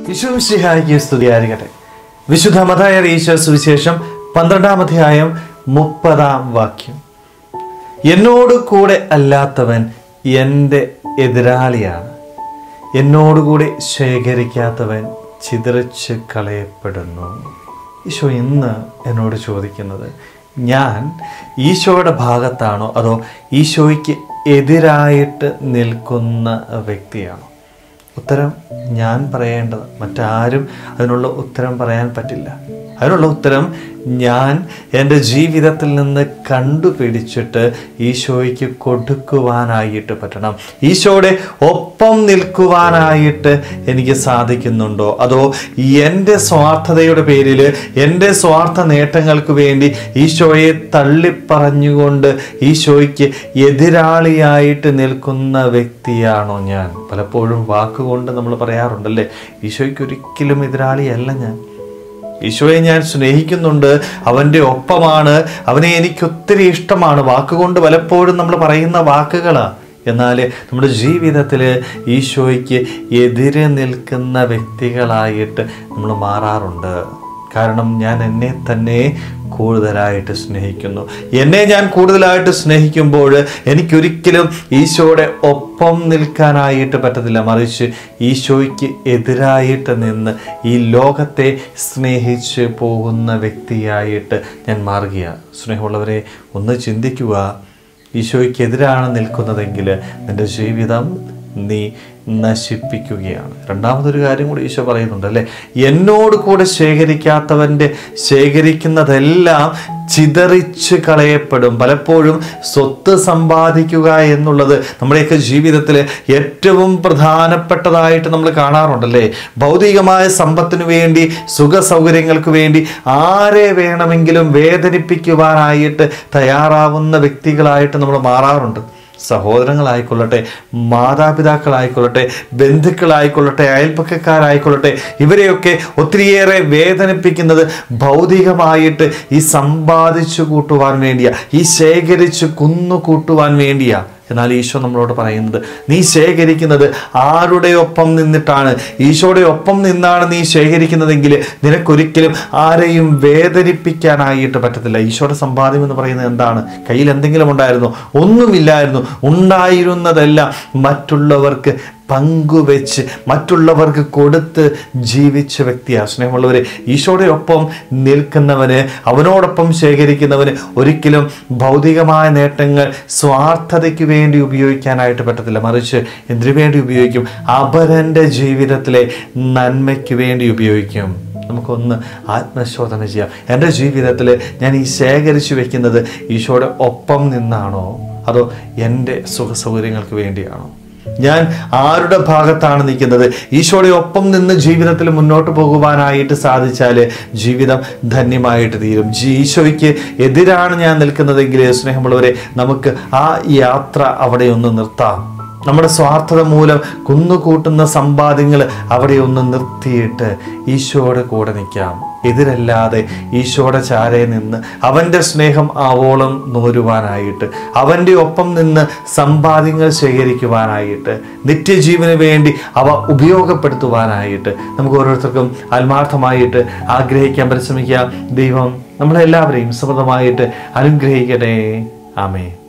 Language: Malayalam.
വിശുഷിഹായിക്ക് സ്തുതിയായിരിക്കട്ടെ വിശുദ്ധ മതായ അറിയിച്ച സുവിശേഷം പന്ത്രണ്ടാം അധ്യായം മുപ്പതാം വാക്യം എന്നോട് കൂടെ അല്ലാത്തവൻ എൻ്റെ എതിരാളിയാണ് എന്നോടുകൂടി ശേഖരിക്കാത്തവൻ ചിതറിച്ച് കളയപ്പെടുന്നു ഈശോ ഇന്ന് എന്നോട് ചോദിക്കുന്നത് ഞാൻ ഈശോയുടെ ഭാഗത്താണോ അതോ ഈശോയ്ക്ക് എതിരായിട്ട് നിൽക്കുന്ന വ്യക്തിയാണോ ഉത്തരം ഞാൻ പറയേണ്ടത് മറ്റാരും അതിനുള്ള ഉത്തരം പറയാൻ പറ്റില്ല അതിനുള്ള ഉത്തരം ഞാൻ എൻ്റെ ജീവിതത്തിൽ നിന്ന് കണ്ടുപിടിച്ചിട്ട് ഈശോയ്ക്ക് കൊടുക്കുവാനായിട്ട് പറ്റണം ഈശോയുടെ ഒപ്പം നിൽക്കുവാനായിട്ട് എനിക്ക് സാധിക്കുന്നുണ്ടോ അതോ എൻ്റെ സ്വാർത്ഥതയുടെ പേരിൽ എൻ്റെ സ്വാർത്ഥ നേട്ടങ്ങൾക്ക് വേണ്ടി ഈശോയെ തള്ളിപ്പറഞ്ഞുകൊണ്ട് ഈശോയ്ക്ക് എതിരാളിയായിട്ട് നിൽക്കുന്ന വ്യക്തിയാണോ ഞാൻ പലപ്പോഴും വാക്കുകൊണ്ട് നമ്മൾ പറയാറുണ്ടല്ലേ ഈശോയ്ക്ക് ഒരിക്കലും എതിരാളിയല്ല ഞാൻ ഈശോയെ ഞാൻ സ്നേഹിക്കുന്നുണ്ട് അവൻ്റെ ഒപ്പമാണ് അവനെ എനിക്ക് ഒത്തിരി ഇഷ്ടമാണ് വാക്കുകൊണ്ട് പലപ്പോഴും നമ്മൾ പറയുന്ന വാക്കുകളാണ് എന്നാൽ നമ്മുടെ ജീവിതത്തിൽ ഈശോയ്ക്ക് എതിരെ നിൽക്കുന്ന വ്യക്തികളായിട്ട് നമ്മൾ മാറാറുണ്ട് കാരണം ഞാൻ എന്നെ തന്നെ കൂടുതലായിട്ട് സ്നേഹിക്കുന്നു എന്നെ ഞാൻ കൂടുതലായിട്ട് സ്നേഹിക്കുമ്പോൾ എനിക്കൊരിക്കലും ഈശോയുടെ ഒപ്പം നിൽക്കാനായിട്ട് പറ്റത്തില്ല മറിച്ച് ഈശോയ്ക്ക് എതിരായിട്ട് നിന്ന് ഈ ലോകത്തെ സ്നേഹിച്ച് പോകുന്ന വ്യക്തിയായിട്ട് ഞാൻ മാറുകയാണ് സ്നേഹമുള്ളവരെ ഒന്ന് ചിന്തിക്കുക ഈശോയ്ക്കെതിരാണ് നിൽക്കുന്നതെങ്കിൽ നിന്റെ ജീവിതം നീ നശിപ്പിക്കുകയാണ് രണ്ടാമതൊരു കാര്യം കൂടി ഈശോ പറയുന്നുണ്ട് അല്ലേ എന്നോട് കൂടെ ശേഖരിക്കാത്തവൻ്റെ ശേഖരിക്കുന്നതെല്ലാം ചിതറിച്ച് കളയപ്പെടും പലപ്പോഴും സ്വത്ത് സമ്പാദിക്കുക എന്നുള്ളത് നമ്മുടെയൊക്കെ ജീവിതത്തിൽ ഏറ്റവും പ്രധാനപ്പെട്ടതായിട്ട് നമ്മൾ കാണാറുണ്ടല്ലേ ഭൗതികമായ സമ്പത്തിനു വേണ്ടി സുഖ സൗകര്യങ്ങൾക്ക് വേണ്ടി ആരെ വേണമെങ്കിലും വേദനിപ്പിക്കുവാനായിട്ട് തയ്യാറാവുന്ന വ്യക്തികളായിട്ട് നമ്മൾ മാറാറുണ്ട് സഹോദരങ്ങളായിക്കൊള്ളട്ടെ മാതാപിതാക്കളായിക്കൊള്ളട്ടെ ബന്ധുക്കളായിക്കൊള്ളട്ടെ അയൽപ്പക്കക്കാരായിക്കൊള്ളട്ടെ ഇവരെയൊക്കെ ഒത്തിരിയേറെ വേദനിപ്പിക്കുന്നത് ഭൗതികമായിട്ട് ഈ സമ്പാദിച്ചു കൂട്ടുവാൻ വേണ്ടിയാ ഈ ശേഖരിച്ച് കുന്നു കൂട്ടുവാൻ വേണ്ടിയാ എന്നാൽ ഈശോ നമ്മളോട് പറയുന്നത് നീ ശേഖരിക്കുന്നത് ആരുടെ ഒപ്പം നിന്നിട്ടാണ് ഈശോയുടെ ഒപ്പം നിന്നാണ് നീ ശേഖരിക്കുന്നതെങ്കിൽ നിനക്കൊരിക്കലും ആരെയും വേദനിപ്പിക്കാനായിട്ട് പറ്റത്തില്ല ഈശോയുടെ സമ്പാദ്യം എന്ന് പറയുന്നത് എന്താണ് കയ്യിൽ എന്തെങ്കിലും ഉണ്ടായിരുന്നോ ഒന്നുമില്ലായിരുന്നു ഉണ്ടായിരുന്നതെല്ലാം മറ്റുള്ളവർക്ക് പങ്കുവെച്ച് മറ്റുള്ളവർക്ക് കൊടുത്ത് ജീവിച്ച വ്യക്തിയാണ് സ്നേഹമുള്ളവരെ ഈശോയുടെ ഒപ്പം നിൽക്കുന്നവന് അവനോടൊപ്പം ശേഖരിക്കുന്നവന് ഒരിക്കലും ഭൗതികമായ നേട്ടങ്ങൾ സ്വാർത്ഥതയ്ക്ക് വേണ്ടി ഉപയോഗിക്കാനായിട്ട് പറ്റത്തില്ല മറിച്ച് എന്തിനു വേണ്ടി ഉപയോഗിക്കും അപരൻ്റെ ജീവിതത്തിലെ നന്മയ്ക്ക് വേണ്ടി ഉപയോഗിക്കും നമുക്കൊന്ന് ആത്മശോധന ചെയ്യാം എൻ്റെ ജീവിതത്തിൽ ഞാൻ ഈ ശേഖരിച്ചു വെക്കുന്നത് ഈശോയുടെ ഒപ്പം നിന്നാണോ അതോ എൻ്റെ സുഖ സൗകര്യങ്ങൾക്ക് വേണ്ടിയാണോ ഞാൻ ആരുടെ ഭാഗത്താണ് നിൽക്കുന്നത് ഈശോയുടെ ഒപ്പം നിന്ന് ജീവിതത്തിൽ മുന്നോട്ട് പോകുവാനായിട്ട് സാധിച്ചാൽ ജീവിതം ധന്യമായിട്ട് തീരും ജി- ഈശോയ്ക്ക് എതിരാണ് ഞാൻ നിൽക്കുന്നതെങ്കിൽ സ്നേഹമുള്ളവരെ നമുക്ക് ആ യാത്ര അവിടെ ഒന്ന് നിർത്താം നമ്മുടെ സ്വാർത്ഥത മൂലം കുന്നുകൂട്ടുന്ന സമ്പാദ്യങ്ങൾ അവിടെ ഒന്ന് നിർത്തിയിട്ട് ഈശോയുടെ കൂടെ നിൽക്കാം എതിരല്ലാതെ ഈശോയുടെ ചാരയിൽ നിന്ന് അവൻ്റെ സ്നേഹം ആവോളം നൂരുവാനായിട്ട് അവൻ്റെ ഒപ്പം നിന്ന് സമ്പാദ്യങ്ങൾ ശേഖരിക്കുവാനായിട്ട് നിത്യജീവന് വേണ്ടി അവ ഉപയോഗപ്പെടുത്തുവാനായിട്ട് നമുക്ക് ഓരോരുത്തർക്കും ആത്മാർത്ഥമായിട്ട് ആഗ്രഹിക്കാൻ പരിശ്രമിക്കാം ദൈവം നമ്മളെല്ലാവരെയും സമൃദ്ധമായിട്ട് അനുഗ്രഹിക്കട്ടെ ആമേ